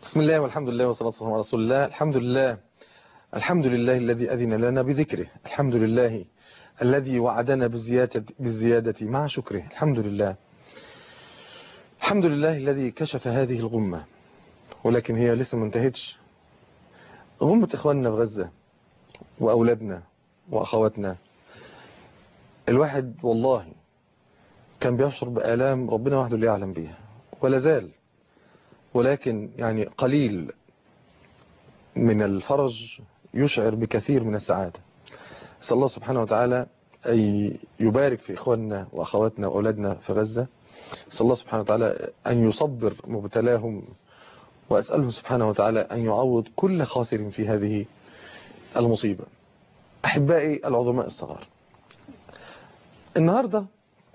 بسم الله والحمد لله والصلاة والسلام على رسول الله الحمد لله الحمد لله الذي أذن لنا بذكره الحمد لله الذي وعدنا بالزيادة, بالزيادة مع شكره الحمد لله الحمد لله الذي كشف هذه الغمة ولكن هي لسه ما انتهتش غمة إخواننا في غزة وأولادنا وأخواتنا الواحد والله كان بيشعر بآلام ربنا وحده اللي يعلم بيها ولا زال ولكن يعني قليل من الفرج يشعر بكثير من السعادة أسأل الله سبحانه وتعالى أن يبارك في إخواننا وأخواتنا وأولادنا في غزة أسأل الله سبحانه وتعالى أن يصبر مبتلاهم وأسأله سبحانه وتعالى أن يعوض كل خاسر في هذه المصيبة أحبائي العظماء الصغار النهاردة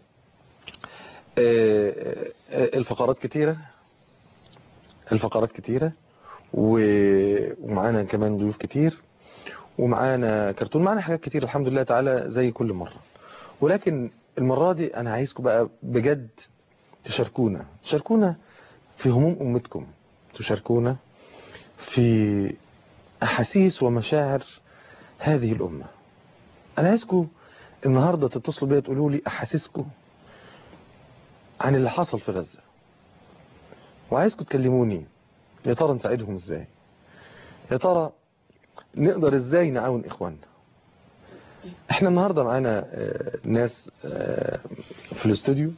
الفقرات كتيرة الفقرات كتيرة ومعانا كمان ضيوف كتير ومعانا كرتون معانا حاجات كتير الحمد لله تعالى زي كل مرة ولكن المرة دي أنا عايزكم بقى بجد تشاركونا تشاركونا في هموم أمتكم تشاركونا في أحاسيس ومشاعر هذه الأمة أنا عايزكم النهاردة تتصلوا بيا تقولوا لي أحاسيسكم عن اللي حصل في غزة وعايزكم تكلموني يا ترى نساعدهم ازاي يا ترى نقدر ازاي نعاون اخواننا احنا النهاردة معانا ناس في الاستوديو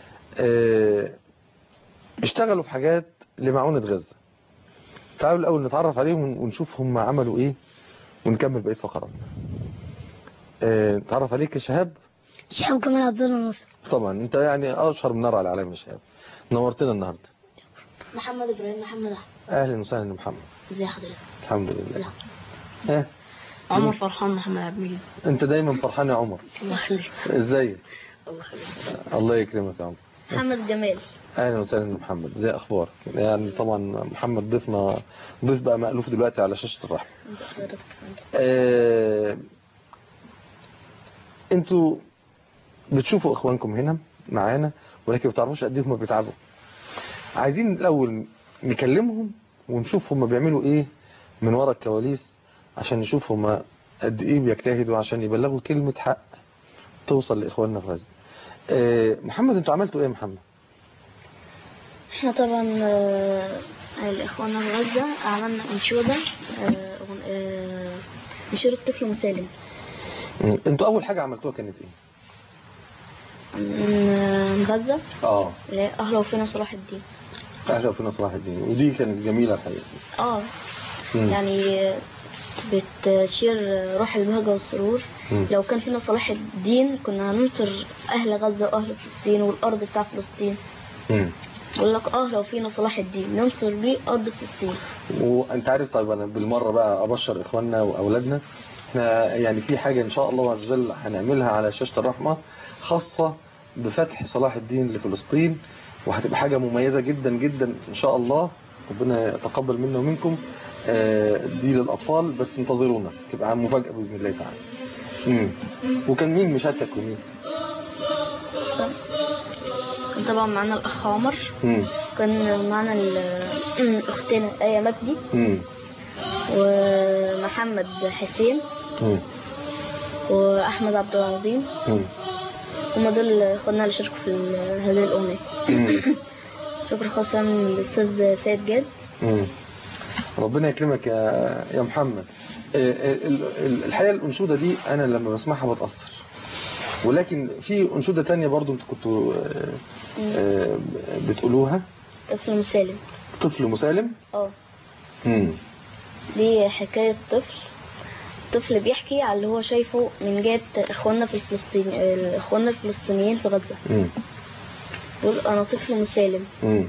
اشتغلوا في حاجات لمعونة غزة تعالوا الاول نتعرف عليهم ونشوف هم عملوا ايه ونكمل بقية فقراتنا نتعرف عليك يا شهاب شهاب كمال عبد الله نصر طبعا انت يعني اشهر من نار على العالم يا شهاب نورتنا النهارده محمد ابراهيم محمد احمد اهلا وسهلا يا محمد ازي حضرتك الحمد لله لا. ها عمر فرحان محمد عبد المجيد انت دايما فرحان يا عمر الله يخليك ازيك الله يخليك الله يكرمك يا عمر محمد جمال اهلا وسهلا يا محمد زي اخبارك يعني طبعا محمد ضيفنا ضيف بقى مألوف دلوقتي على شاشة الرحمة انت حضرتك آه... انتوا بتشوفوا اخوانكم هنا معانا ولكن ما بتعرفوش قد ايه هم بيتعبوا عايزين الاول نكلمهم ونشوف هم بيعملوا ايه من ورا الكواليس عشان نشوف هم قد ايه بيجتهدوا عشان يبلغوا كلمة حق توصل لاخواننا في غزة آه... محمد انتوا عملتوا ايه يا محمد احنا طبعا آه، الاخوان في غزة عملنا انشودة آه، أغن- آه، انشودة طفل مسالم مم. انتوا اول حاجة عملتوها كانت ايه من آه، من غزة اه اللي هي اهلا وفينا صلاح الدين اهلا وفينا صلاح الدين ودي كانت جميلة الحقيقة اه مم. يعني آه، بتشير روح البهجة والسرور مم. لو كان فينا صلاح الدين كنا هننصر أهل غزة وأهل فلسطين والأرض بتاع فلسطين مم. يقول لك اه لو فينا صلاح الدين ننصر بيه أرض فلسطين وانت عارف طيب انا بالمره بقى ابشر اخواننا واولادنا احنا يعني في حاجه ان شاء الله عز وجل هنعملها على شاشه الرحمه خاصه بفتح صلاح الدين لفلسطين وهتبقى حاجه مميزه جدا جدا ان شاء الله ربنا يتقبل منا ومنكم آه، دي للاطفال بس انتظرونا تبقى مفاجاه باذن الله تعالى مم. وكان مين مشاركك ومين كان طبعا معانا الأخ عمر مم. كان معانا ال- أختنا آية مجدي مم. ومحمد حسين مم. وأحمد عبد العظيم مم. هما دول اخواننا اللي شاركوا في ال- هذه الأغنية مم. شكر خاص من الأستاذ سيد جاد مم. ربنا يكرمك يا يا محمد ال- ال- ال- الحقيقة الأنشودة دي أنا لما بسمعها بتأثر ولكن في أنشودة تانية برضو انتوا كنتوا آه، آه، بتقولوها طفل مسالم طفل مسالم اه مم. دي حكاية طفل طفل بيحكي على اللي هو شايفه من جهة إخواننا في الفلسطين إخواننا الفلسطينيين في غزة مم. يقول أنا طفل مسالم مم.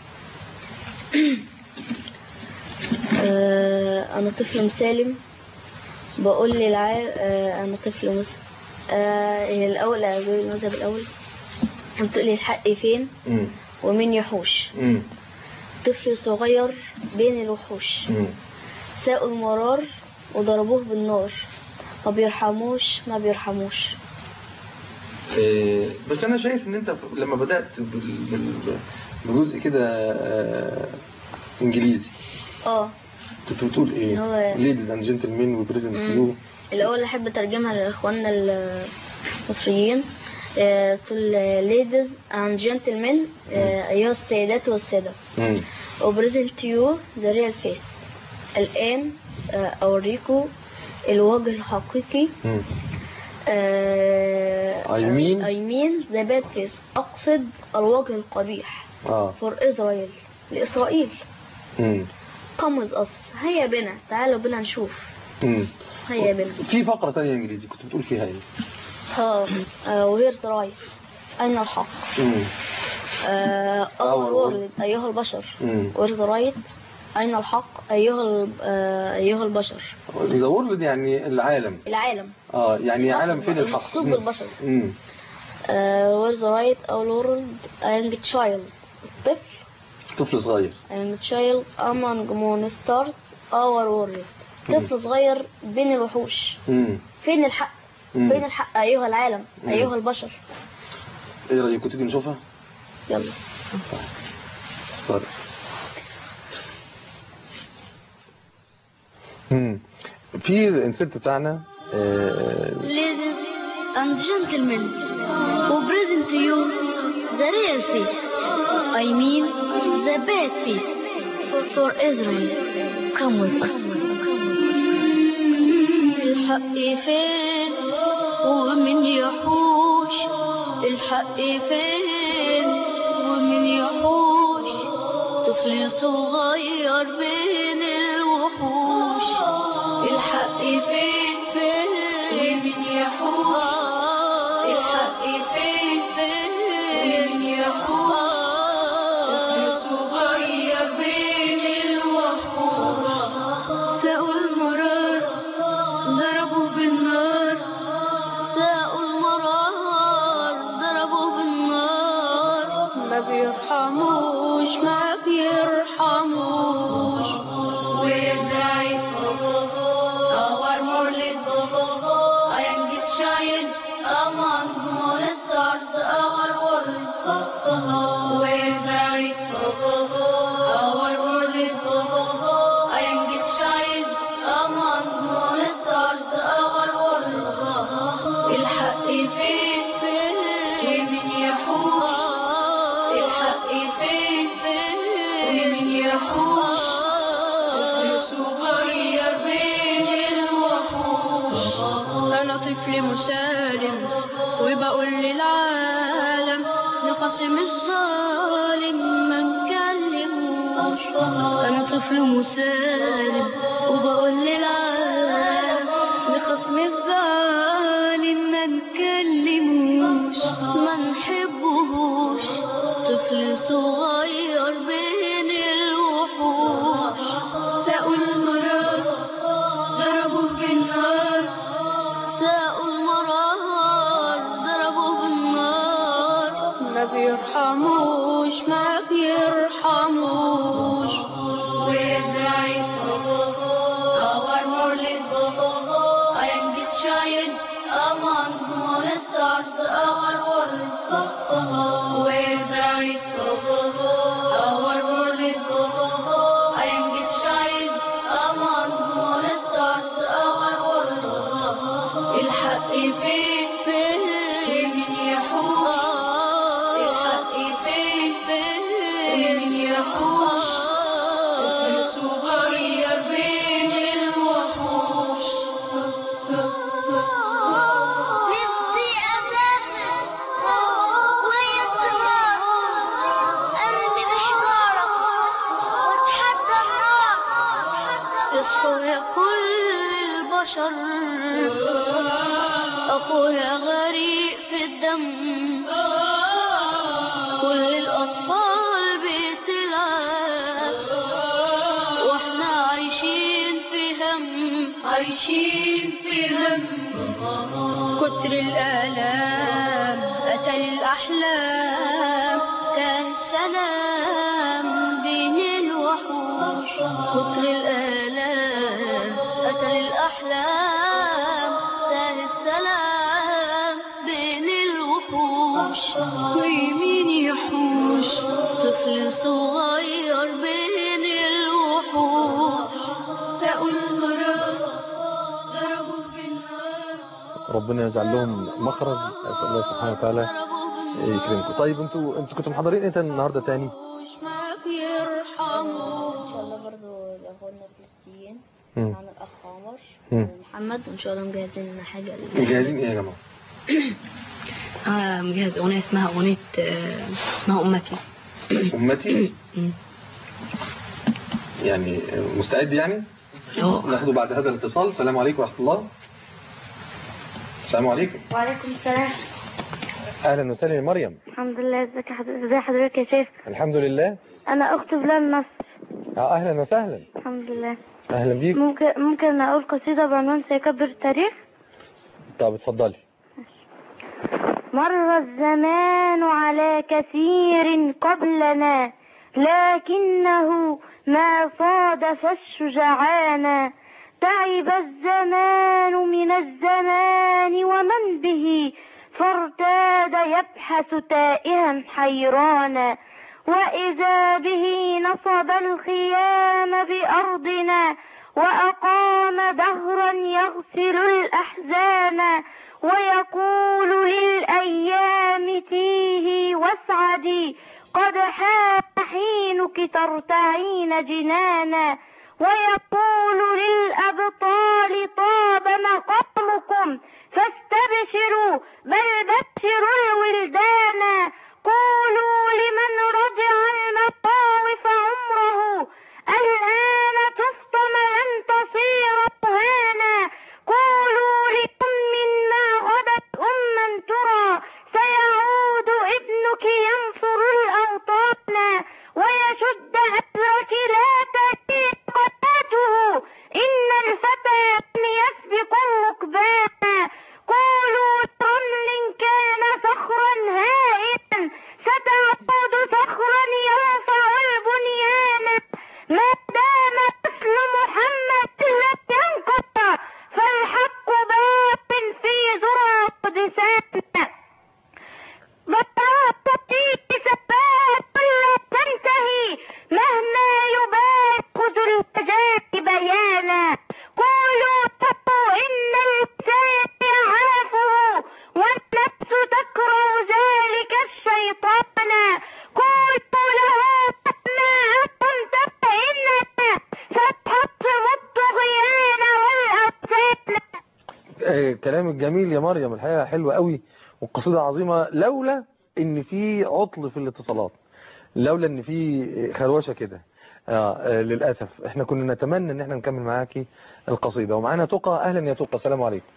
آه أنا طفل مسالم بقول للعالم آه أنا طفل مس آه هي الأول أقول المذهب الأول بتقول لي الحق فين مم. ومين يحوش مم. طفل صغير بين الوحوش مم. ساقوا المرار وضربوه بالنار ما بيرحموش ما بيرحموش آه، بس أنا شايف إن أنت لما بدأت بال- بال- بجزء كده آه، إنجليزي اه كنت بتقول ايه هو- ليديز اند جنتلمين وبريزنت مم. يو الأول أحب أترجمها لإخواننا المصريين آه، تقول ladies and gentlemen آه، أيها السيدات والسادة وبريزنت يو ذا ريال فيس الآن آه، أوريكم الوجه الحقيقي آه، I mean- I mean the bad face أقصد الوجه القبيح اه for Israel لإسرائيل مم. come with us هيا بنا تعالوا بنا نشوف مم. هيا بنا في فقرة تانية انجليزي كنت بتقول فيها ايه ها وهيرز رايت أين الحق مم. آه، Our our world. world أيها البشر مم. where's right أين الحق أيها ال- آه، أيها البشر ذا وورلد يعني العالم العالم اه يعني عالم فين الحق المقصود مم. بالبشر مم. آه، where's right our world and child الطفل طفل صغير and child among monsters our world طفل صغير بين الوحوش مم. فين الحق مم. فين الحق أيها العالم مم. أيها البشر ايه رأيك كنت تيجي نشوفها؟ يلا استاذ مم. في الانسيرت بتاعنا آه، Ladies and gentlemen, who present to you the real face. I mean the bad face for, for Israel. Come with us. الحق فين ومن يحوش الحق فين ومن يحوش طفل صغير بين الوحوش الحق فين فين من يحوش الحق فين فين من يحوش طفل صغير بين الوحوش ساقوا المرار ضربوا بالنار ساقوا المرار ضربوا بالنار ما بيرحموش ما بيرحموش ويدعي our world I am the child among the stars our world ويدعي our world I am the child among the stars our world الحق فين فين من يحوش الحق فين فين من يحوش طفل صغير بين الوحوش أنا طفل مسالم وبقول للعالم نخصم الظالم ما نكلموش أنا طفل مسالم وبقول للعالم نخصم الظالم ما نكلموش ما نحبهوش طفل صغير بين الوحوش ساقوا المرار ضربوا بالنار ساقوا المرار ضربوا بالنار ما بيرحموش ما بيرحموش ويدعي our world I am the child among the stars our world ويدعي our world I am the child among the stars our world الحق فين فين من يحوش الحق فين فين من يحوش طفل صغير بين الوحوش نفسي أسافر ويا الصغار أرمي بحجارة وأتحدى النار اصحوا يا كل البشر أخويا غريق في الدم كل الأطفال بتلعب واحنا عايشين في هم عايشين في هم كتر الآلام قتل الأحلام كان سلام بين الوحوش كتر الآلام قتل الأحلام كان السلام بين الوحوش ويمين يحوش طفل صغير بين الوحوش ربنا يجعل لهم مخرج اسال الله سبحانه وتعالى يكرمكم طيب انتوا انتوا كنتوا محضرين ايه تاني النهارده تاني ان شاء الله برضو الاخوان الفلسطينيين مم. معنا الاخ عمر مم. ومحمد وان شاء الله مجهزين لنا حاجه لل- مجهزين ايه يا جماعه أنا مجهز أغنية اسمها أغنية آه، اسمها أمتي امتي مم. يعني مستعد يعني أهو. ناخده بعد هذا الاتصال السلام عليكم ورحمه الله السلام عليكم وعليكم السلام اهلا وسهلا يا مريم الحمد لله ازيك يا حضرتك ازي حضرتك يا شيخ الحمد لله انا اخت بلال نصر اه اهلا وسهلا الحمد لله اهلا بيك ممكن ممكن اقول قصيده بعنوان سيكبر التاريخ طب اتفضلي مر الزمان على كثير قبلنا لكنه ما صادف الشجعان تعب الزمان من الزمان ومن به فارتاد يبحث تائها حيرانا وإذا به نصب الخيام بأرضنا وأقام دهرا يغسل الأحزان ويقول للأيام تيهي واسعدي قد حان حينك ترتعين جنانا ويقول للأبطال طاب مقامكم فاستبشروا بل بشروا الولدان قولوا لمن رجع المطاوف عمره الآن تفطم لن تصير مهانا قولوا لأم ما غدت أما ترى سيعود ابنك ينصر الأوطان ويشد أثرك لا تأتي قناته إن الفتى لم يسبق الركبان قولوا رمل كان صخرا هائلا ستعود صخرا يرفع البنيان ما دام مثل محمد لم ينقطع فالحق باق في ذرى قدسان بطاطتي سبات لا تنتهي مهما يباخذ الفجاة بيانا قولوا تقوا إن الإنسان يعرفه والنفس تكره ذلك الشيطان قولوا له مهما كنت فإننا ستحطم الطغيان والأوثان آه، كلامك جميل يا مريم الحقيقة حلوة قوي والقصيدة عظيمة لولا ان في عطل في الاتصالات لولا ان في خروشة كده آه آه، للأسف احنا كنا نتمنى ان احنا نكمل معاكي القصيدة ومعانا تقى اهلا يا تقى السلام عليكم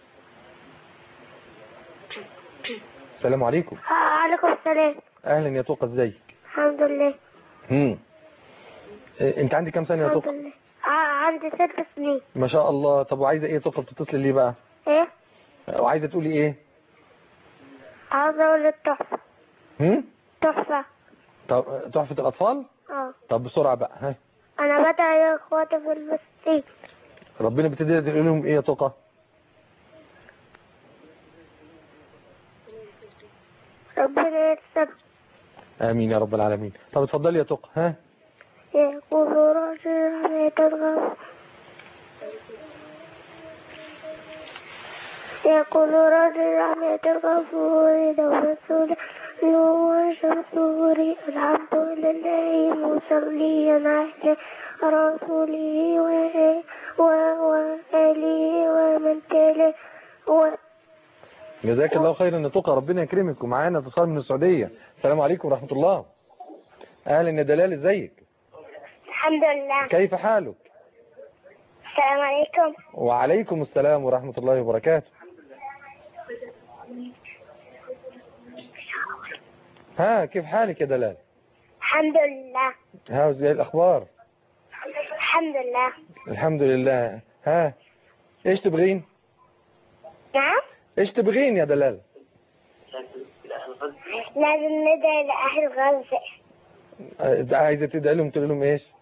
السلام عليكم عليكم السلام اهلا يا تقى ازيك الحمد لله مم. آه، انت عندك كام سنة يا الحمد تقى لله ع- عندي ست سنين ما شاء الله طب وعايزة ايه يا تقى بتتصلي ليه بقى ايه آه، وعايزة تقولي ايه عاوزة اقول التحفة هم؟ تحفة طب تحفة الأطفال اه طب بسرعة بقى ها انا بدعي اخواتي في الفلسطين ربنا بتدي تقول لهم ايه يا تقى ربنا يكسب امين يا رب العالمين طب اتفضلي يا تقى ها يقول رجل رحمة الغفور يقول رجل رحمة الغفور دولة نور شمسوري الحمد لله مصليا على رسوله و- و- وآله ومن تله و- جزاك الله خيرا يا تقى ربنا يكرمك ومعانا اتصال من السعودية السلام عليكم ورحمة الله اهلا يا دلال ازيك الحمد لله كيف حالك السلام عليكم وعليكم السلام ورحمة الله وبركاته ها كيف حالك يا دلال الحمد لله ها زي الاخبار الحمد لله الحمد لله ها ايش تبغين نعم ايش تبغين يا دلال لازم ندعي لأهل غزة آه، عايزة تدعي لهم تقول لهم ايش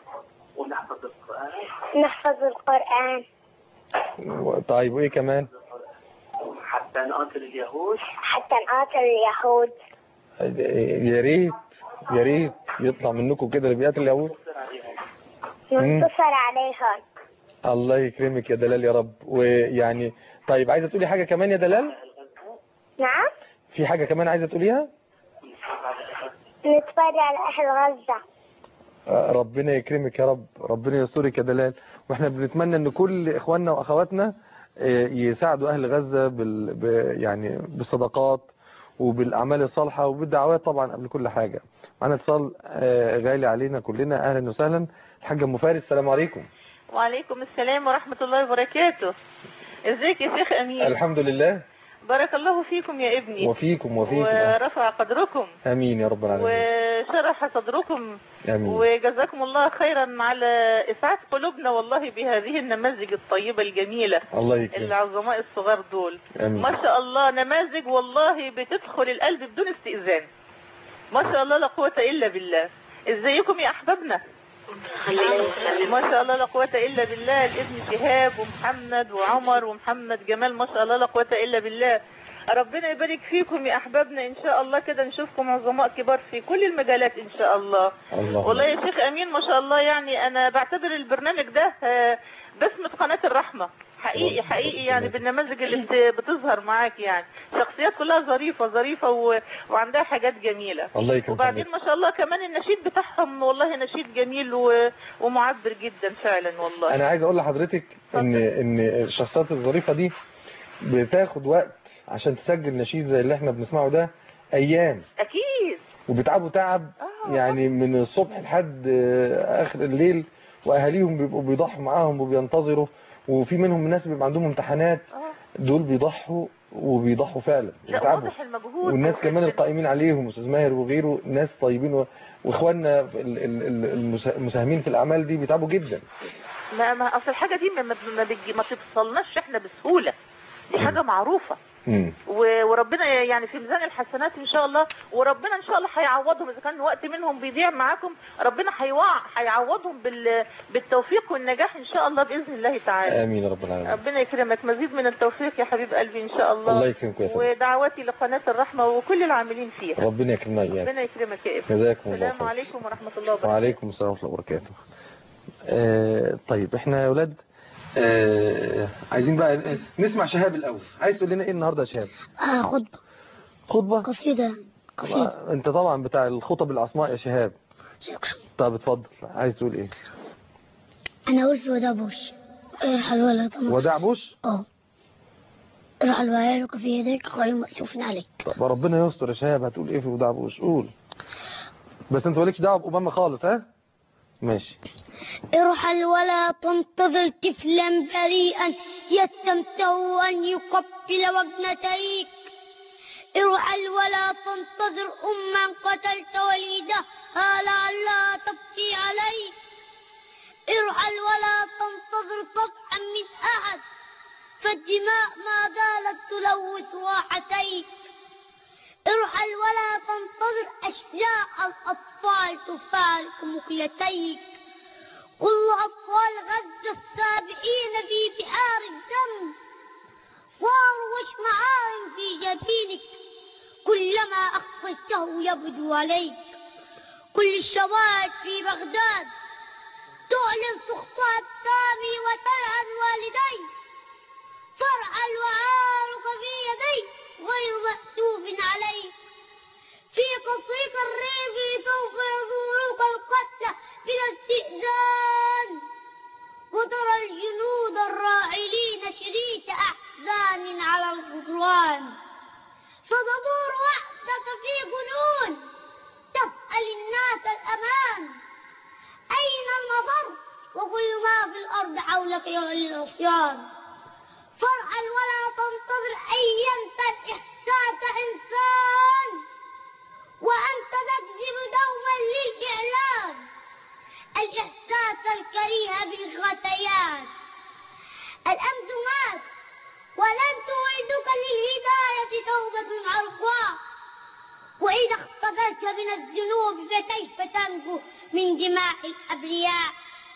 نحفظ القرآن طيب وايه كمان حتى نقاتل اليهود حتى نقاتل اليهود يا ريت يا ريت يطلع منكم كده اللي بيقاتل اليهود مم. ننتصر عليهم الله يكرمك يا دلال يا رب ويعني طيب عايزة تقولي حاجة كمان يا دلال نعم في حاجة كمان عايزة تقوليها نتفرج على أهل غزة آه، ربنا يكرمك يا رب ربنا يسترك يا دلال واحنا بنتمنى ان كل اخواننا واخواتنا آه، يساعدوا اهل غزة بال... ب... يعني بالصدقات وبالاعمال الصالحة وبالدعوات طبعا قبل كل حاجة معانا اتصال آه، غالي علينا كلنا اهلا وسهلا الحاجة ام فارس السلام عليكم وعليكم السلام ورحمة الله وبركاته ازيك يا شيخ امين الحمد لله بارك الله فيكم يا ابني وفيكم وفيكم ورفع قدركم امين يا رب العالمين وشرح صدركم امين وجزاكم الله خيرا على اسعاد قلوبنا والله بهذه النماذج الطيبة الجميلة الله يكرمك العظماء الصغار دول امين ما شاء الله نماذج والله بتدخل القلب بدون استئذان ما شاء الله لا قوة الا بالله ازيكم يا احبابنا ما شاء الله لا قوة إلا بالله الابن شهاب ومحمد وعمر ومحمد جمال ما شاء الله لا قوة إلا بالله ربنا يبارك فيكم يا أحبابنا إن شاء الله كده نشوفكم عظماء كبار في كل المجالات إن شاء الله الله والله يا شيخ أمين ما شاء الله يعني أنا بعتبر البرنامج ده آه، بسمة قناة الرحمة حقيقي حقيقي يعني بالنماذج اللي بت- بتظهر معاك يعني شخصيات كلها ظريفة ظريفة و... وعندها حاجات جميلة الله يكرمك وبعدين ما شاء الله كمان النشيد بتاعهم والله نشيد جميل و... ومعبر جدا فعلا والله انا عايز اقول لحضرتك ان ان الشخصيات الظريفه دي بتاخد وقت عشان تسجل نشيد زي اللي احنا بنسمعه ده ايام اكيد وبيتعبوا تعب آه. يعني من الصبح لحد آه، اخر الليل واهاليهم بيبقوا بيضحوا معاهم وبينتظروا وفي منهم ناس بيبقى عندهم امتحانات آه. دول بيضحوا وبيضحوا فعلا لا بيتعبوا واضح المجهود والناس كمان والخدمة. القائمين عليهم استاذ ماهر وغيره ناس طيبين و... واخواننا في ال- ال- ال- المسا- المساهمين في الاعمال دي بيتعبوا جدا ما, ما اصل الحاجة دي ما, ما, ما, بتجي- ما تبصلناش احنا بسهولة دي حاجة معروفة مم. و- وربنا يعني في ميزان الحسنات ان شاء الله وربنا ان شاء الله هيعوضهم اذا كان وقت منهم بيضيع معاكم ربنا هيوع هيعوضهم بال بالتوفيق والنجاح ان شاء الله باذن الله تعالى امين يا رب العالمين ربنا يكرمك مزيد من التوفيق يا حبيب قلبي ان شاء الله الله يكرمك يا فندم ودعواتي لقناة الرحمة وكل العاملين فيها ربنا يكرمنا اياك ربنا يكرمك يا ابني جزاكم الله السلام خير عليكم ورحمة الله وبركاته وعليكم السلام ورحمه الله وبركاته آه طيب احنا يا اولاد آه عايزين بقى نسمع شهاب الاول عايز تقول لنا ايه النهارده يا شهاب آه خطبة خطبه قصيدة قصيدة آه، انت طبعا بتاع الخطب العصماء يا شهاب شكرا طب اتفضل عايز تقول ايه أنا أقول في وداع بوش ارحل ولا طمع وداع بوش اه ارحل وعيالك في يديك غير مأسوف عليك طب ربنا يستر يا شهاب هتقول ايه في وداع بوش قول بس انت مالكش دعوه باوباما خالص ها ماشي ارحل ولا تنتظر طفلا بريئا يستمتع أن يقبل وجنتيك ارحل ولا تنتظر أما قتلت وليدها لعلها تبكي عليك ارحل ولا تنتظر صفحا من أحد فالدماء ما زالت تلوث راحتيك ارحل ولا تنتظر أشلاء الأطفال تفارق مخلتيك كل أطفال غزة السابحين في بحار الدم صاروا وشمعان في جبينك كلما أخفيته يبدو عليك كل الشوارع في بغداد تعلن سخطها التامي وتلعن والديك ترعى وعارك في يديك غير مأسوف عليك في قصيق الريف سوف يزورك القتلى بلا استئذان وترى الجنود الراحلين شريط أحزان على الغدران ستدور وحدك في جنون تسأل الناس الأمان أين المطر وكل ما في الأرض حولك يعلن العصيان فرحل ولا تنتظر أن ينسى الإحساس إنسان وأنت تكذب دوما للإعلان الإحساس الكريه بالغثيان الأمس مات ولن توعدك للهداية توبة عرقاء وإذا اختبرت من الذنوب فكيف تنجو من دماء الأبرياء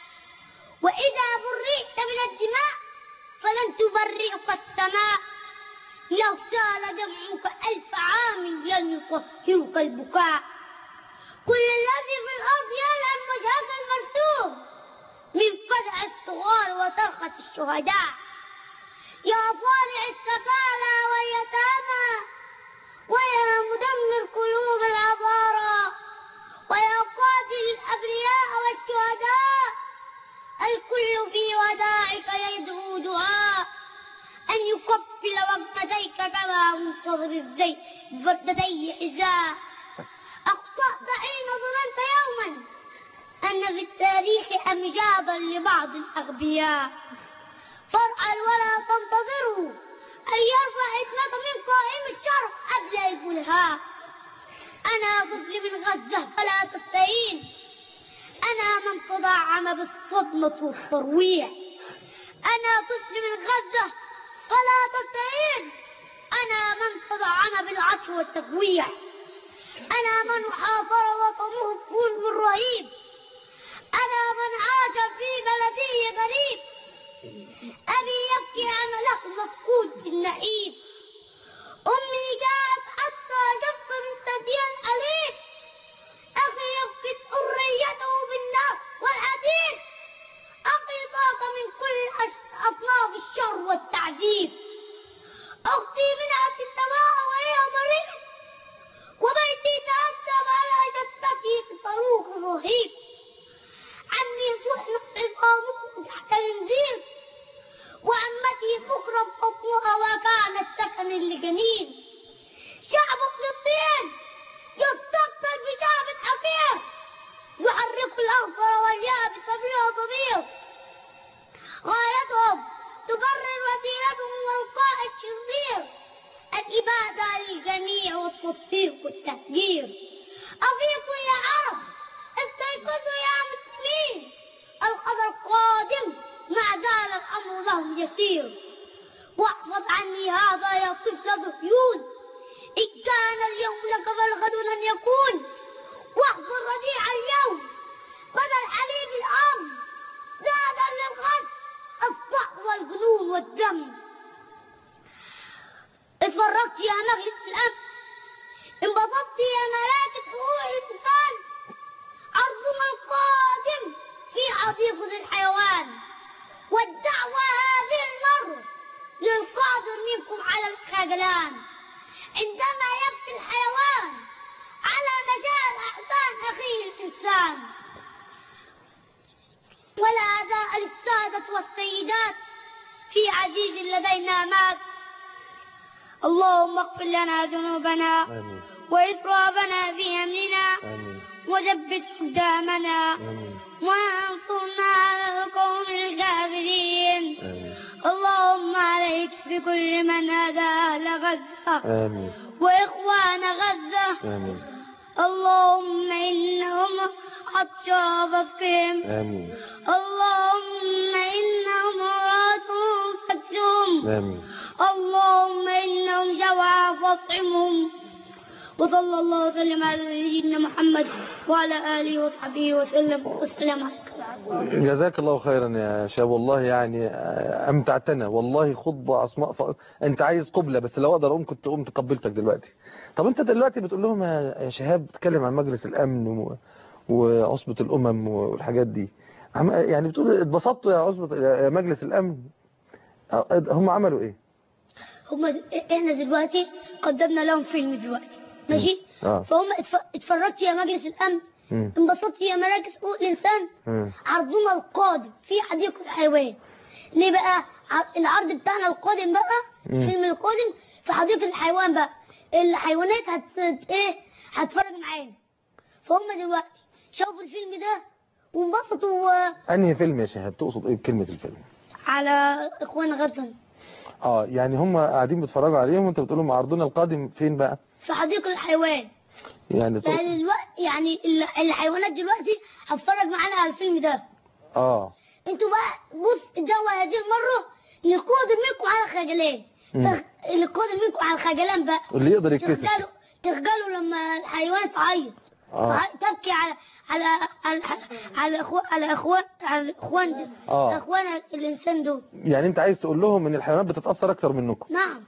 وإذا برئت من الدماء فلن تبرئك السماء لو سال دمعك ألف عام لن يطهرك البكاء كل الذي في الأرض يعلم مشاكل المرسوم من فدع الصغار وترخص الشهداء يا طالع السكالى واليتامى ويا مدمر قلوب العبارى ويا قاتل الأبرياء والشهداء الكل في وداعك يدعو دعاء أن يقبل وجنتيك كما منتظر الزي بفردتي حذاء أخطأت حين ظننت يوما أن في التاريخ أمجادا لبعض الأغبياء فارحل ولا تنتظروا أن يرفع ابنك من قائم الشرف قبل يقولها أنا طفل من غزة فلا تستهين أنا من تضعم بالصدمة والترويع أنا طفل من غزة فلا تستهين أنا من تضعم بالعطف والتفويع أنا من حاصر وطنه الظلم الرهيب أنا من عاش في بلدي غريب أبي يبكي عمله مفقود بالنحيب أمي جاءت حتى جف من ثدي أليم أخي يفقد حريته بالنار والحديد أخي ضاق من كل أش- أطراف الشر والتعذيب أختي منعت السماء وهي مريض وبيتي تأثر على جثتي بصاروخ رهيب عمي سحنت عظامه تحت الانزير وعمتي تخرب بطنها وكانت سكن لجنين شعب فلسطين يستقتل بشعب حقير يحرك الأخضر واليابس بها ضمير غايتهم تبرر وسيلتهم والقاء الشرير الإبادة للجميع والتصفيق والتفجير أفيقوا يا عرب استيقظوا يا مسلمين القدر قادم ما زال الأمر لهم يسير واحفظ عني هذا يا طفل ذهيون إن كان اليوم لك فالغد لن يكون واحضر ربيع اليوم بدل حليب الأرض زادا للغد الصح والجنون والدم اتفرجت يا مجلس الأمن انبسطت يا مراكز حقوق الإنسان عرضنا القادم في حديقة الحيوان والدعوة هذه المرة للقادر منكم على الخجلان عندما يبكي الحيوان على مجال أحسان أخيه الإنسان ولا أداء للسادة والسيدات في عزيز لدينا مات اللهم اغفر لنا ذنوبنا آمين وإسرافنا في أمرنا آمين وثبت قدامنا آمين وانصرنا على القوم الكافرين آمين اللهم عليك بكل من هدى أهل غزة آمين وإخوان غزة آمين اللهم إنهم عطشوا فقهم آمين اللهم إنهم راتهم فكهم آمين اللهم إنهم جوعا فاطعمهم وصلى الله وسلم على سيدنا محمد وعلى آله وصحبه وسلم والسلام عليكم جزاك الله خيرا يا شاب والله يعني آه، أمتعتنا والله خطبة أسماء ف... أنت عايز قبلة بس لو أقدر أقوم كنت قمت قبلتك دلوقتي طب أنت دلوقتي بتقول لهم يا يا شهاب بتتكلم عن مجلس الأمن و... وعصبة الأمم والحاجات دي عم... يعني بتقول اتبسطتوا يا عصبة يا مجلس الأمن آه، هم عملوا إيه؟ هم احنا دلوقتي قدمنا لهم فيلم دلوقتي ماشي آه. فهم اتف- اتفرجت يا مجلس الامن مم. انبسطت يا مراكز حقوق الانسان مم. عرضنا القادم في حديقه الحيوان ليه بقى ع- العرض بتاعنا القادم بقى مم. الفيلم القادم في حديقه الحيوان بقى الحيوانات هت ايه هتفرج معانا فهم دلوقتي شافوا الفيلم ده وانبسطوا آه، أنهي فيلم يا شهاب تقصد إيه بكلمة الفيلم؟ على اخوان غزه اه يعني هم قاعدين بيتفرجوا عليهم وانت بتقول لهم عرضنا القادم فين بقى في حديقه الحيوان يعني تقصد يعني دلوقتي يعني ال- الحيوانات دلوقتي هتفرج معانا على الفيلم ده اه انتوا بقى بص الدعوة هذه المرة للقادم منكم على الخجلان مم. تخ- القادم منكم على الخجلان بقى اللي يقدر يتكسف تخجلوا تخجلوا لما الحيوان تعيط اه تعي- تبكي على على على على اخوان على اخوان على اخوان دي. آه. اخوان الانسان دول يعني انت عايز تقول لهم ان الحيوانات بتتأثر اكتر منكم نعم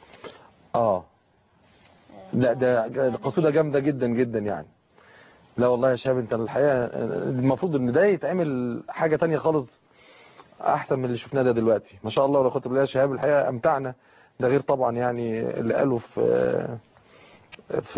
اه لا ده ده قصيدة جامدة جدا جدا يعني لا والله يا شباب انت الحقيقة المفروض ان ده يتعمل حاجة تانية خالص احسن من اللي شفناه ده دلوقتي ما شاء الله ولا قوه الا بالله يا شهاب الحقيقه امتعنا ده غير طبعا يعني اللي قاله في في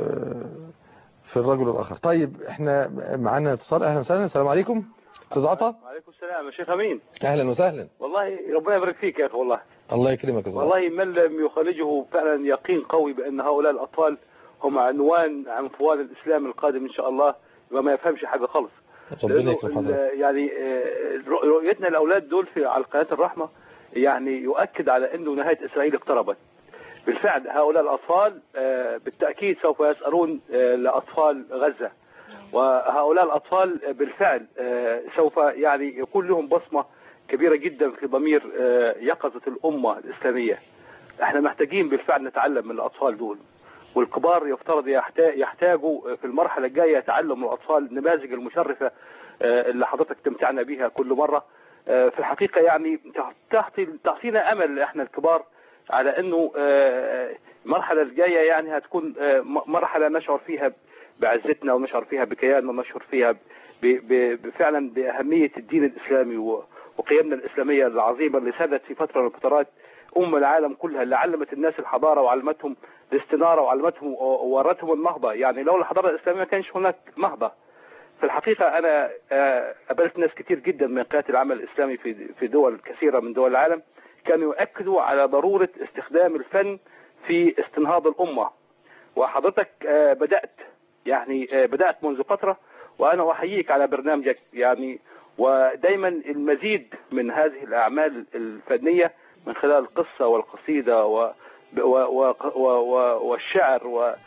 في الرجل الاخر طيب احنا معانا اتصال اهلا وسهلا السلام عليكم استاذ عطا وعليكم السلام يا شيخ امين اهلا وسهلا والله ربنا يبارك فيك يا اخي والله الله يكرمك يا استاذ عطا. والله من لم يخرجه فعلا يقين قوي بان هؤلاء الاطفال هم عنوان عنفوان الاسلام القادم ان شاء الله وما يفهمش حاجه خالص ربنا لأنه يكرم ال- حضرتك يعني آه، رؤ- رؤيتنا الاولاد دول في على قناه الرحمه يعني يؤكد على انه نهايه اسرائيل اقتربت بالفعل هؤلاء الاطفال آه، بالتاكيد سوف يسالون آه، لاطفال غزه وهؤلاء الاطفال بالفعل آه، سوف يعني يكون لهم بصمه كبيره جدا في ضمير آه، يقظه الامه الاسلاميه احنا محتاجين بالفعل نتعلم من الاطفال دول والكبار يفترض يحتا- يحتاجوا في المرحله الجايه تعلم الاطفال النماذج المشرفه آه، اللي حضرتك تمتعنا بيها كل مره آه، في الحقيقه يعني تعطي تعطينا امل احنا الكبار على انه آه، المرحله الجايه يعني هتكون آه، م- مرحله نشعر فيها بعزتنا ونشعر فيها بكياننا ونشعر فيها ب- ب- ب- فعلا باهميه الدين الاسلامي و- وقيمنا الاسلاميه العظيمه اللي سادت في فتره من الفترات ام العالم كلها اللي علمت الناس الحضاره وعلمتهم الاستناره وعلمتهم وورتهم النهضه يعني لولا الحضاره الاسلاميه ما كانش هناك نهضه في الحقيقه انا آه، قابلت ناس كتير جدا من قيادات العمل الاسلامي في في دول كثيره من دول العالم كانوا يؤكدوا على ضروره استخدام الفن في استنهاض الامه وحضرتك آه، بدات يعني آه، بدات منذ فتره وانا احييك على برنامجك يعني ودايما المزيد من هذه الاعمال الفنيه من خلال القصه والقصيده و و و و و والشعر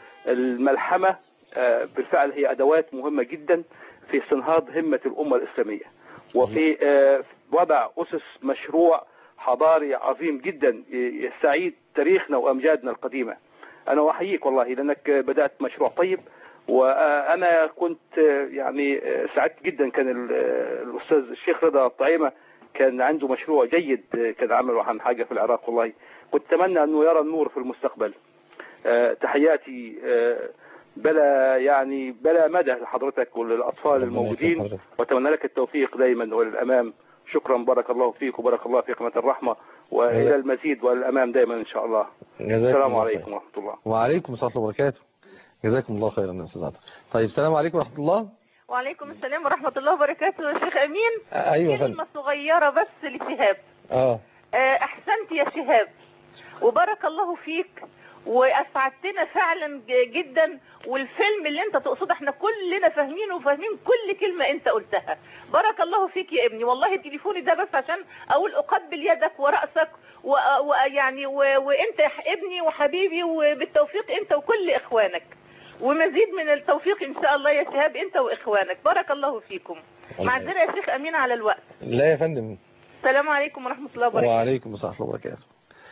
والملحمه آه، بالفعل هي ادوات مهمه جدا في استنهاض همه الامه الاسلاميه وفي آه، وضع اسس مشروع حضاري عظيم جدا يستعيد تاريخنا وامجادنا القديمه. انا احييك والله لانك بدات مشروع طيب وانا كنت يعني سعدت جدا كان ال- الاستاذ الشيخ رضا الطعيمه كان عنده مشروع جيد كان عمله عن حاجه في العراق والله كنت اتمنى انه يرى النور في المستقبل آه، تحياتي آه، بلا يعني بلا مدى لحضرتك وللاطفال ربنا الموجودين يكرم حضرتك. واتمنى لك التوفيق دايما وللامام شكرا بارك الله فيك وبارك الله في قناه الرحمه والى جزاك- المزيد والامام دائما ان شاء الله جزاكم السلام الله عليكم خير. ورحمه الله وعليكم السلام ورحمه الله وبركاته جزاكم الله خيرا يا استاذ عطا طيب السلام عليكم ورحمه الله وعليكم السلام ورحمة الله وبركاته يا شيخ أمين آه، ايوه يا فندم كلمة صغيرة بس لشهاب اه آه، أحسنت يا شهاب وبارك الله فيك وأسعدتنا فعلا ج- جدا والفيلم اللي انت تقصده احنا كلنا فاهمينه وفاهمين كل كلمة انت قلتها بارك الله فيك يا ابني والله تليفوني ده بس عشان اقول اقبل يدك ورأسك و- ويعني و- وانت يا ح- ابني وحبيبي وبالتوفيق انت وكل اخوانك ومزيد من التوفيق ان شاء الله يا شهاب انت واخوانك بارك الله فيكم معذرة يا شيخ امين على الوقت لا يا فندم السلام عليكم ورحمة الله وبركاته وعليكم السلام ورحمه الله وبركاته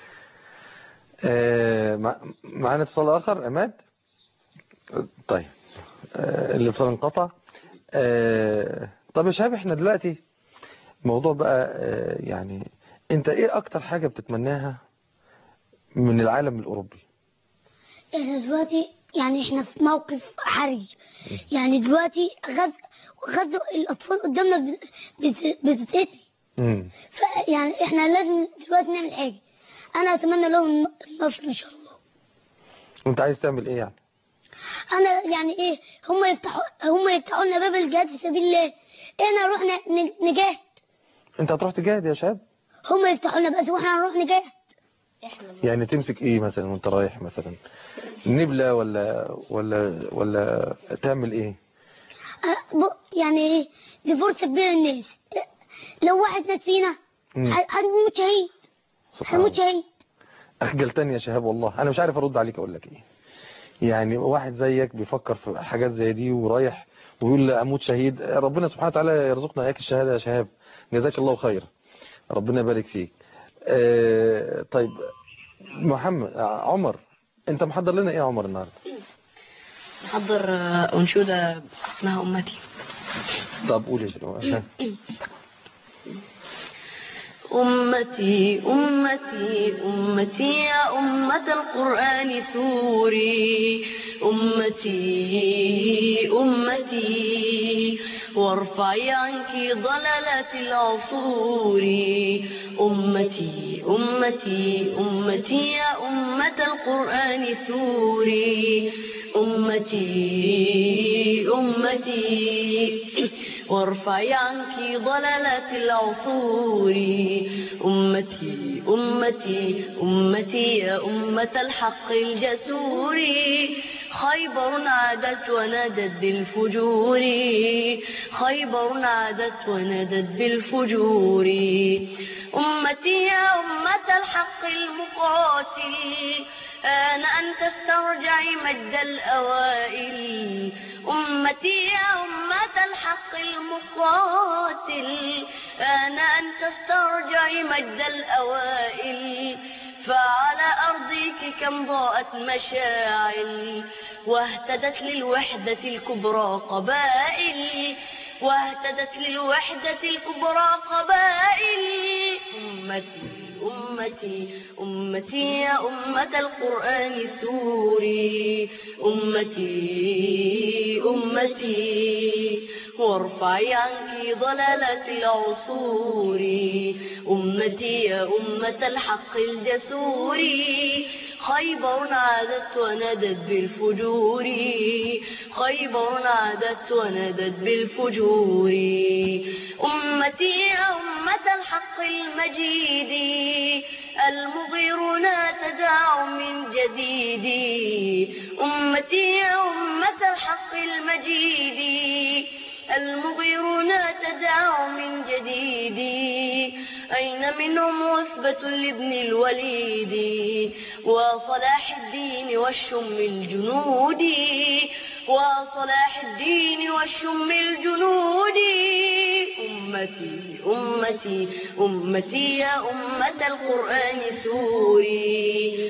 آه، مع- معانا اتصال اخر عماد طيب آه، الاتصال انقطع آه، طب يا شباب احنا دلوقتي موضوع بقى آه، يعني انت ايه اكتر حاجة بتتمناها من العالم الاوروبي احنا دلوقتي يعني احنا في موقف حرج يعني دلوقتي غزة غزة الأطفال قدامنا بت- بت- بتتقتل امم فيعني احنا لازم دلوقتي نعمل حاجة أنا أتمنى لهم النصر إن شاء الله وانت عايز تعمل ايه يعني أنا يعني إيه هم يفتحوا هم يفتحوا لنا باب الجهاد في سبيل الله إحنا نروح ن- ن- نجاهد انت هتروح تجاهد يا شباب هم يفتحوا لنا بس واحنا نروح نجاهد يعني تمسك ايه مثلا وانت رايح مثلا نبلة ولا ولا ولا تعمل ايه أنا ب- يعني إيه دي فرصة كبيرة للناس لو واحد مات فينا مم. ه- هنموت شهيد سبحان هنموت الله شهيد اخجلتني يا شهاب والله انا مش عارف ارد عليك اقول لك ايه يعني واحد زيك بيفكر في حاجات زي دي ورايح ويقول لا اموت شهيد ربنا سبحانه وتعالى يرزقنا اياك الشهاده يا شهاب جزاك الله خير ربنا يبارك فيك آه طيب محمد آه، عمر انت محضر لنا ايه يا عمر النهارده محضر آه، أنشودة اسمها أمتي طب قول يا شنو عشان أمتي أمتي أمتي يا أمة القرآن سوري أمتي أمتي وارفعي عنك ضلالات العصور أمتي أمتي أمتي يا أمة القرآن سوري أمتي أمتي وارفعي عنك ضلالات العصور أمتي أمتي أمتي يا أمة الحق الجسور خيبر عادت ونادت بالفجور خيبر عادت ونادت بالفجور أمتي يا أمة الحق المقاتل آن أن تسترجعي مجد الأوائل أمتي يا أمة الحق المقاتل آن أن تسترجعي مجد الأوائل فعلى أرضك كم ضاءت مشاعل واهتدت للوحدة الكبرى قبائل واهتدت للوحدة الكبرى قبائل أمتي أمتي أمتي يا أمة القرآن سوري أمتي أمتي وارفعي عنك ضلالات العصور أمتي يا أمة الحق الجسور خيبر عادت ونادت بالفجور خيبر عادت ونادت بالفجور أمتي يا أمة الحق المجيد المغيرون تداعوا من جديد أمتي يا أمة الحق المجيد المغيرون تداعوا من جديد أين منهم وثبة لابن الوليد وصلاح الدين والشم الجنود وصلاح الدين والشم الجنود أمتي أمتي أمتي يا أمة القرآن سوري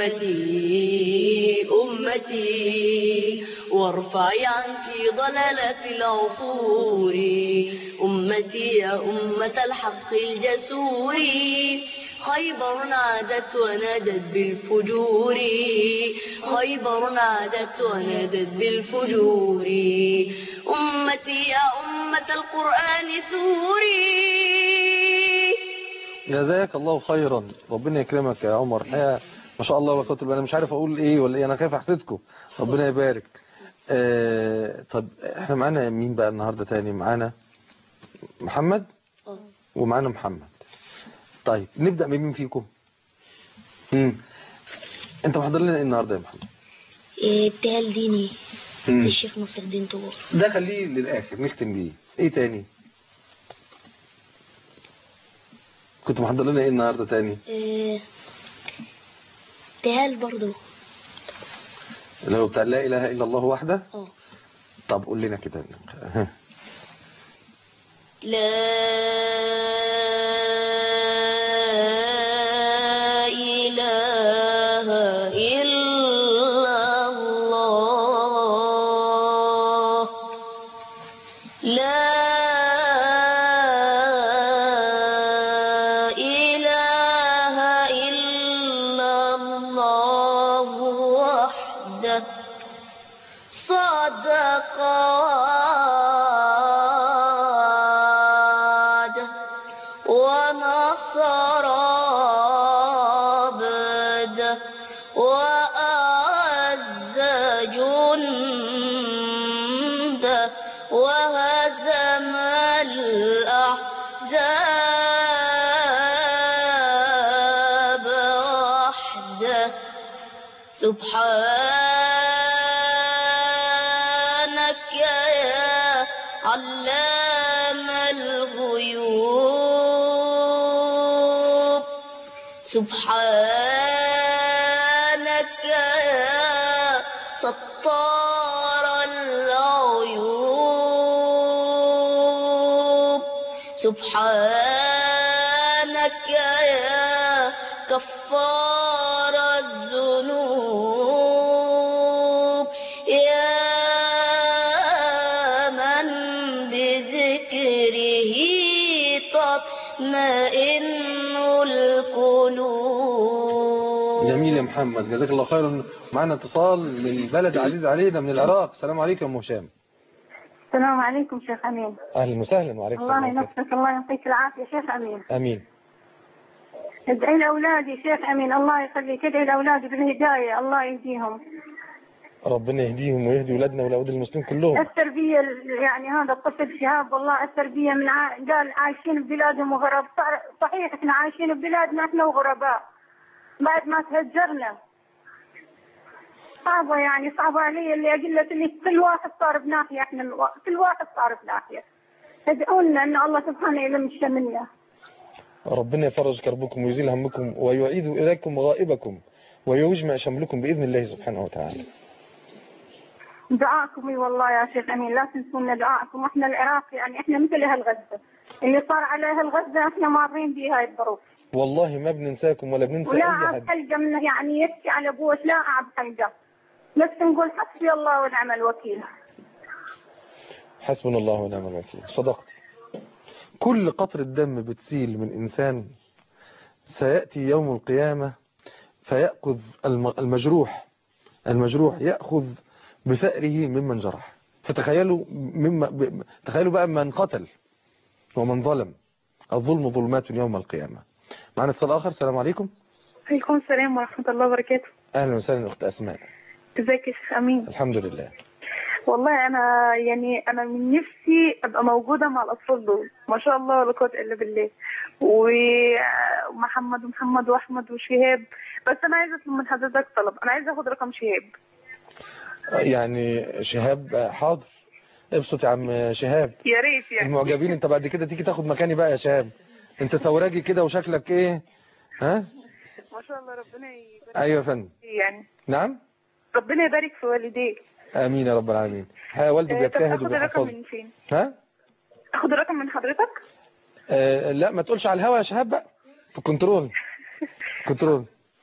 أمتي أمتي وارفعي عنك ضلالات العصور أمتي يا أمة الحق الجسور خيبر عادت ونادت بالفجور خيبر عادت ونادت بالفجور أمتي يا أمة القرآن ثوري جزاك الله خيرا ربنا يكرمك يا عمر الحقيقه ما شاء الله ولا قوه الا بالله انا مش عارف اقول ايه ولا ايه انا خايف احسدكم ربنا يبارك آه طب احنا معانا مين بقى النهارده تاني معانا محمد ومعانا محمد طيب نبدا بمين فيكم امم انت محضر لنا ايه النهارده يا محمد ابتهال ديني مم. للشيخ نصر الدين طور ده خليه للاخر نختم بيه ايه تاني كنت محضر لنا ايه النهارده تاني اه، ابتهال برضو اللي هو بتاع لا اله الا الله وحده اه طب قول لنا كده لا إله إلا الله لا إله إلا الله وحده صدق وعده ونصر عبده وأعز جنده وهزم الأحزاب وحده سبحانك يا علام الغيوب سبحانك يا ستار العيوب سبحانك يا كفار الذنوب يا من بذكره تطمئن القلوب جميل يا محمد جزاك الله خيرا معانا اتصال من بلد عزيز علينا من العراق السلام عليكم يا ام هشام السلام عليكم شيخ أمين اهلا وسهلا وعليكم الله السلام ورحمة ينصرك الله يعطيك العافية شيخ أمين الله. امين ادعي لأولادي شيخ أمين الله يخليك ادعي لأولادي بالهداية الله يهديهم ربنا يهديهم ويهدي ولادنا والاولاد المسلمين كلهم التربية ال- يعني هذا الطفل شهاب والله التربية من ع... قال عايشين ببلادهم وغرب صح- صحيح احنا عايشين ببلادنا احنا وغرباء بعد ما تهجرنا صعبة يعني صعبة علي اللي أقول لك اللي كل واحد صار بناحية احنا الو... كل واحد صار بناحية ادعوا لنا ان الله سبحانه يلم شملنا ربنا يفرج كربكم ويزيل همكم ويعيد اليكم غائبكم ويجمع شملكم باذن الله سبحانه وتعالى دعاءكم اي والله يا شيخ امين لا تنسونا دعاءكم احنا العراق يعني احنا مثل اهل غزه اللي صار على اهل غزه احنا مارين بهاي الظروف والله ما بننساكم ولا بننسى ولا اي عاب حد حلقه من يعني يبكي على ابوه لا عاب حلقه بس نقول حسبي الله ونعم الوكيل حسبنا الله ونعم الوكيل صدقت كل قطرة دم بتسيل من إنسان سيأتي يوم القيامة فيأخذ الم- المجروح المجروح يأخذ بثأره ممن جرح فتخيلوا مما ب- تخيلوا بقى من قتل ومن ظلم الظلم ظلمات يوم القيامة معنا اتصال آخر السلام عليكم عليكم السلام ورحمة الله وبركاته أهلا وسهلا أخت أسماء ازيك يا شيخ أمين الحمد لله والله أنا يعني أنا من نفسي أبقى موجودة مع الأطفال دول ما شاء الله ولا قوة إلا بالله ومحمد ومحمد وأحمد وشهاب بس أنا عايزة أطلب من حضرتك طلب أنا عايزة أخد رقم شهاب يعني شهاب حاضر ابسط يا عم شهاب يا ريت يعني المعجبين انت بعد كده تيجي تاخد مكاني بقى يا شهاب انت سوراجي كده وشكلك ايه ها ما شاء الله ربنا يبارك ايوه يا فندم فيه يعني نعم ربنا يبارك في والديك امين يا رب العالمين ها والده آه، طب بيجتهد أخد الرقم وبيحفظ من فين؟ ها أخد الرقم من حضرتك؟ آه لا ما تقولش على الهوا يا شهاب بقى في كنترول كنترول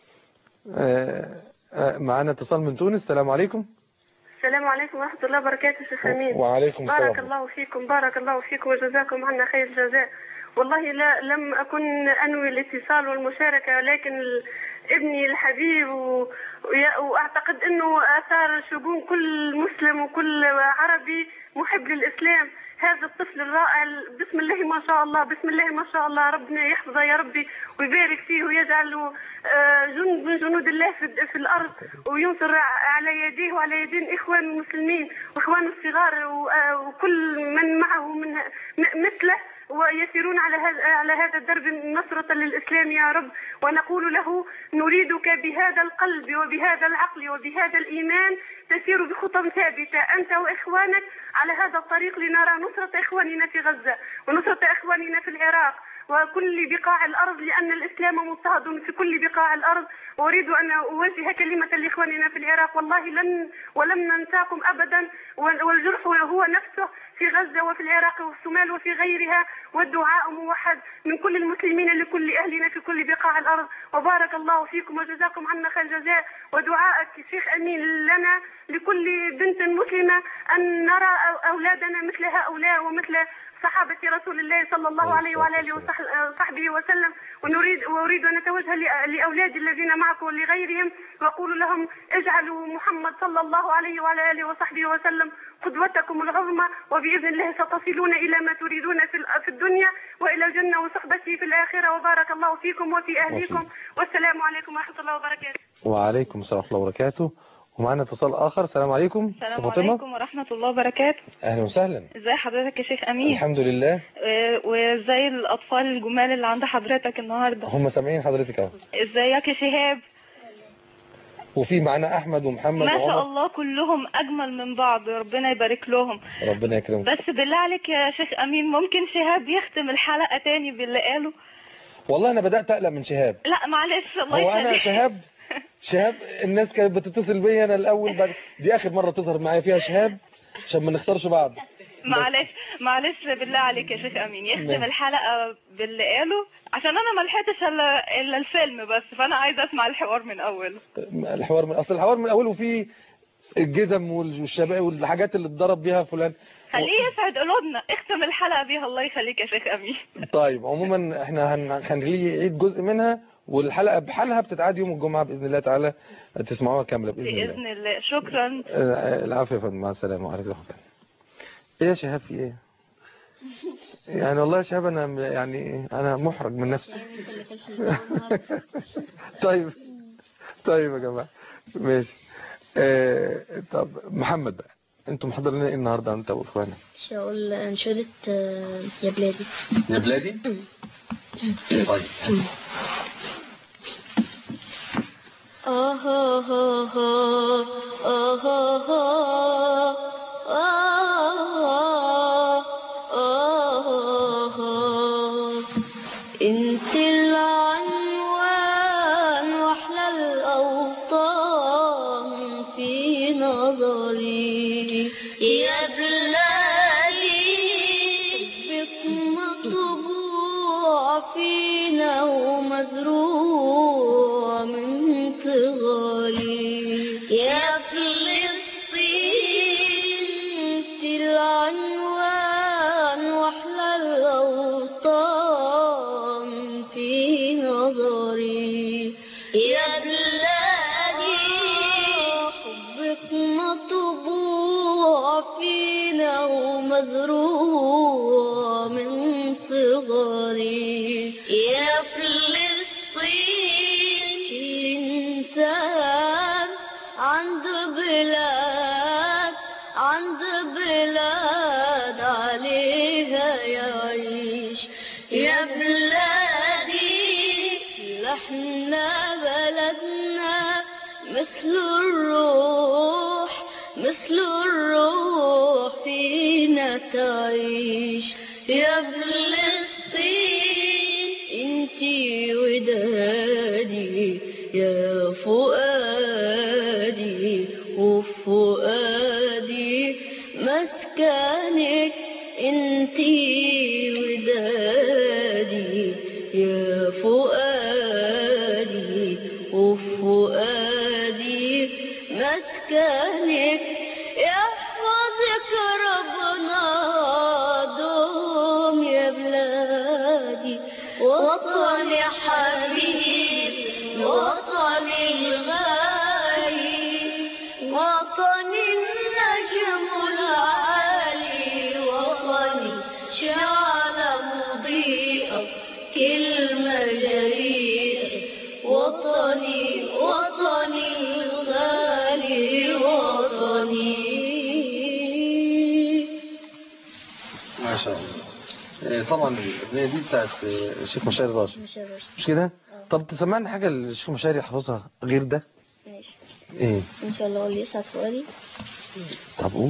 آه آه معانا اتصال من تونس السلام عليكم السلام عليكم ورحمة الله وبركاته شيخ أمين وعليكم السلام. بارك الله فيكم بارك الله فيكم وجزاكم عنا خير الجزاء والله لا لم أكن أنوي الاتصال والمشاركة ولكن ال- ابني الحبيب و... ويا- وأعتقد أنه آثار شجون كل مسلم وكل عربي محب للإسلام هذا الطفل الرائع بسم الله ما شاء الله بسم الله ما شاء الله ربنا يحفظه يا ربي ويبارك فيه ويجعله آه، جند من جنود الله في, في الأرض وينصر على يديه وعلى يدين إخوان المسلمين وإخوان الصغار و- آه، وكل من معه من م- مثله ويسيرون على هذا على هذا الدرب نصرة للإسلام يا رب ونقول له نريدك بهذا القلب وبهذا العقل وبهذا الإيمان تسير بخطى ثابتة أنت وإخوانك على هذا الطريق لنرى نصرة إخواننا في غزة ونصرة إخواننا في العراق وكل بقاع الأرض لأن الإسلام مضطهد في كل بقاع الأرض وأريد أن أوجه كلمة لإخواننا في العراق والله لن ولم ننساكم أبدا وال- والجرح هو نفسه في غزة وفي العراق والصومال وفي غيرها والدعاء موحد من كل المسلمين لكل أهلنا في كل بقاع الأرض وبارك الله فيكم وجزاكم عنا خير الجزاء ودعائك شيخ أمين لنا لكل بنت مسلمة أن نرى أو- أولادنا مثل هؤلاء ومثل صحابة رسول الله صلى الله عليه وعلى آله وصح- وصحبه وسلم ونريد وأريد أن أتوجه لأ- لأولادي الذين معكم ولغيرهم وأقول لهم اجعلوا محمد صلى الله عليه وعلى آله وصحبه وسلم قدوتكم العظمى وبإذن الله ستصلون إلى ما تريدون في ال- في الدنيا وإلى الجنة وصحبته في الآخرة وبارك الله فيكم وفي أهليكم والسلام عليكم ورحمة الله وبركاته وعليكم السلام ورحمة الله وبركاته ومعنا اتصال آخر السلام عليكم السلام أخت فاطمة عليكم ورحمة الله وبركاته أهلا وسهلا ازي حضرتك يا شيخ أمين الحمد لله آه، وازاي الأطفال الجمال اللي عند حضرتك النهاردة هم سامعين حضرتك اهو ازيك يا شهاب وفي معانا أحمد ومحمد ما شاء وعمر الله كلهم أجمل من بعض ربنا يبارك لهم ربنا يكرمك بس بالله عليك يا شيخ أمين ممكن شهاب يختم الحلقة تاني باللي قاله والله أنا بدأت أقلق من شهاب لا معلش الله هو أنا يخليك شهاب شهاب الناس كانت بتتصل بيا أنا الأول بعد دي آخر مرة تظهر معايا فيها شهاب عشان ما نختارش بعض معلش معلش بالله عليك يا شيخ أمين يختم ماشي. الحلقة باللي قاله عشان أنا ما لحقتش إلا إلا الفيلم بس فأنا عايزة أسمع الحوار من أوله الحوار من أصل الحوار من أوله فيه الجزم والشباب والحاجات اللي اتضرب بيها فلان خليه يسعد قلوبنا اختم الحلقة بيها الله يخليك يا شيخ أمين طيب عموما احنا هن- هنخليه يعيد جزء منها والحلقة بحالها بتتعاد يوم الجمعة بإذن الله تعالى تسمعوها كاملة بإذن الله بإذن الله شكرا آه، العافية يا فندم مع السلامة وعليكم السلام ايه يا شهاب في ايه يعني والله يا شهاب انا م- يعني انا محرج من نفسي طيب طيب يا جماعه ماشي آه طب محمد بقى انتوا محضرين ايه النهارده انت واخوانك مش هقول أنشودة آه، يا بلادي يا بلادي طيب آه آه آه آه آه آه آه آه انت العنوان واحلى الاوطان في نظري يا بلادي حبك مطبوع فينا ومزروع من صغري يا فلسطين انت العنوان واحلى الاوطان في نظري يا بلادي حبك مطبوع فينا ومزروع من صغري يا فلسطين الإنسان عند بلاد عند بلاد عليها يعيش يا بلادي لحنا بلدنا مثل الروح مثل الروح فينا تعيش يا فلسطين انتي ودادي يا فؤادي وفؤادي مسكنك انتي ودادي يا فؤادي وفؤادي مسكنك يحفظك ربنا دوم يا بلادي وطني حبيبي وطني الغالي وطني النجم العالي وطني شعلة مضيئة كلمة جريئة وطني وطني الغالي وطني ما شاء الله آه، طبعا الاغنيه دي بتاعت آه، الشيخ مشاري راشد مش الرشد مش كده طب تسمعنا حاجه الشيخ مشاري حافظها غير ده ماشي ايه ان شاء الله اقول يسعد فؤادي طب قول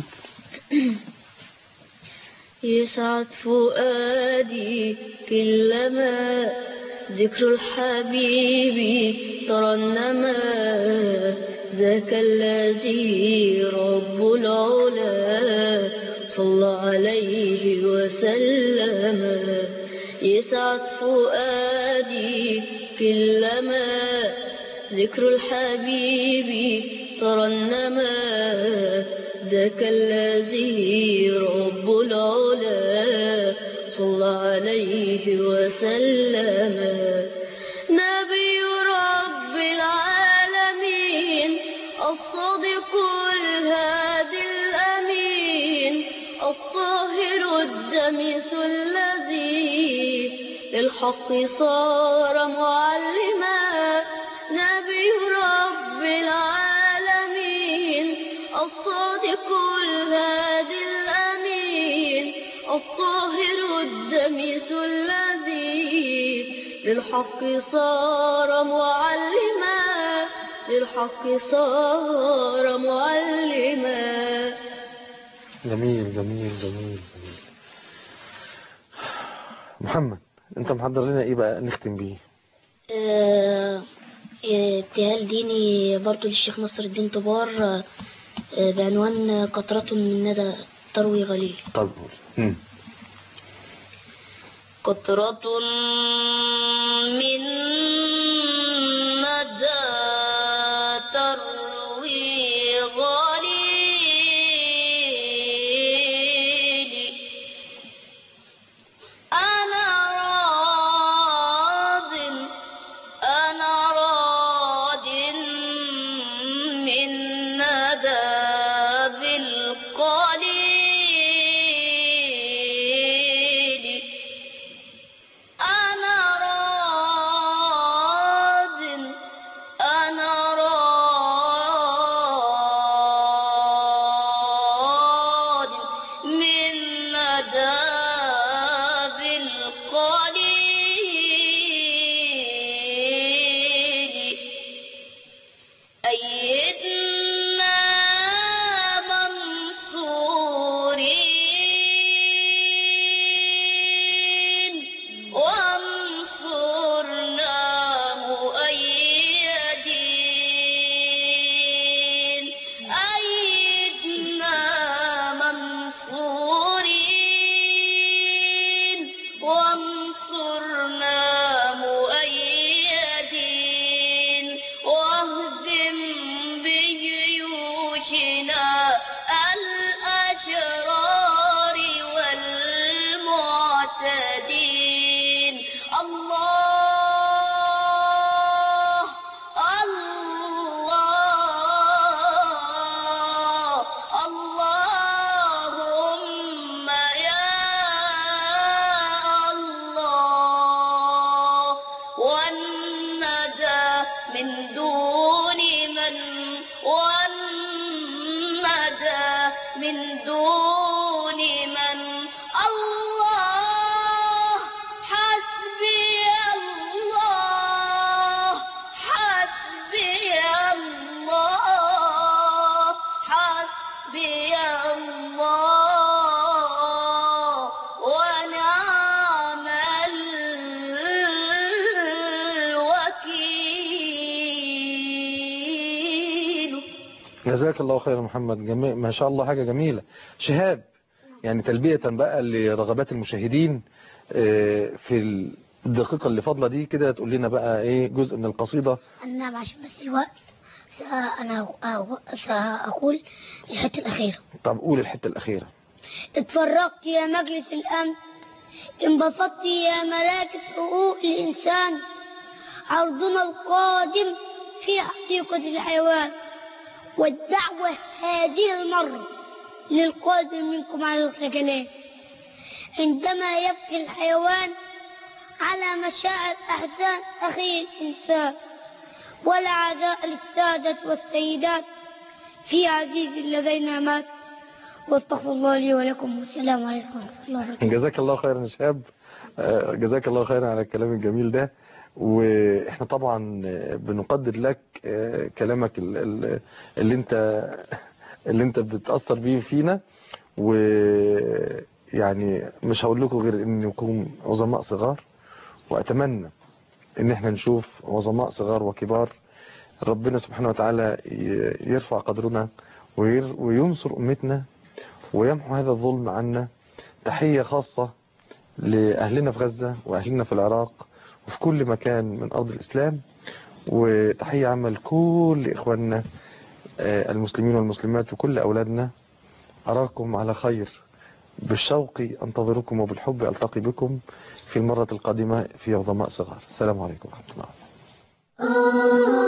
يسعد فؤادي كلما ذكر الحبيب ترنما ذاك الذي رب العلا صلى عليه وسلم يسعد فؤادي كلما ذكر الحبيب ترنما ذاك الذي رب العلا صلى عليه وسلم نبي رب العالمين الصادق الهادي الأمين الطاهر الدمث الذي للحق صار معلما نبي رب العالمين الصادق الهادي الأمين الطاهر الدمث الذي للحق صار معلما للحق صار معلما جميل جميل جميل جميل محمد انت محضر لنا ايه بقى نختم بيه آه، آه، ابتهال ديني برضو للشيخ نصر الدين طبار آه، آه، بعنوان قطرة من ندى تروي غليل طب قول مم. قطرة من ندى تروي غليلي أنا راض أنا راض من ندى بالقليل الخليل أيدنا منصورين وانصرنا مؤيدين أيدنا منصورين وانصرنا مؤيدين واهزم بجيوشنا الأشرار والمعتدين الله الله اللهم يا الله والندى من دون من والندى من دون من الله حسبي الله حسبي الله حسبي الله ونعم الوكيل جزاك الله خير يا محمد جميل ما شاء الله حاجة جميلة شهاب يعني تلبية بقى لرغبات المشاهدين آه، في الدقيقة اللي فاضلة دي كده تقول لنا بقى ايه جزء من القصيدة نعم عشان بس الوقت أنا سأقول الحتة الأخيرة طب قول الحتة الأخيرة اتفرقت يا مجلس الأمن انبسطت يا مراكز حقوق الإنسان عرضنا القادم في حديقة الحيوان والدعوة هذه المرة للقادر منكم على الخجلات عندما يبكي الحيوان على مشاعر أحزان أخيه الإنسان ولا عزاء للسادة والسيدات في عزيز لدينا مات واستغفر الله لي ولكم والسلام عليكم ورحمة الله وبركاته جزاك الله خيرا يا شهاب آه، جزاك الله خيرا على الكلام الجميل ده واحنا طبعا آه، بنقدر لك آه، كلامك ال- ال- اللي انت اللي انت بتأثر بيه فينا ويعني مش هقول لكم غير ان نكون عظماء صغار واتمنى ان احنا نشوف عظماء صغار وكبار ربنا سبحانه وتعالى ي- يرفع قدرنا وير- وينصر امتنا ويمحو هذا الظلم عنا تحية خاصة لأهلنا في غزة وأهلنا في العراق وفي كل مكان من أرض الإسلام وتحية عامة لكل إخواننا آه، المسلمين والمسلمات وكل أولادنا أراكم على خير بالشوق أنتظركم وبالحب ألتقي بكم في المرة القادمة في عظماء صغار السلام عليكم ورحمة الله Oh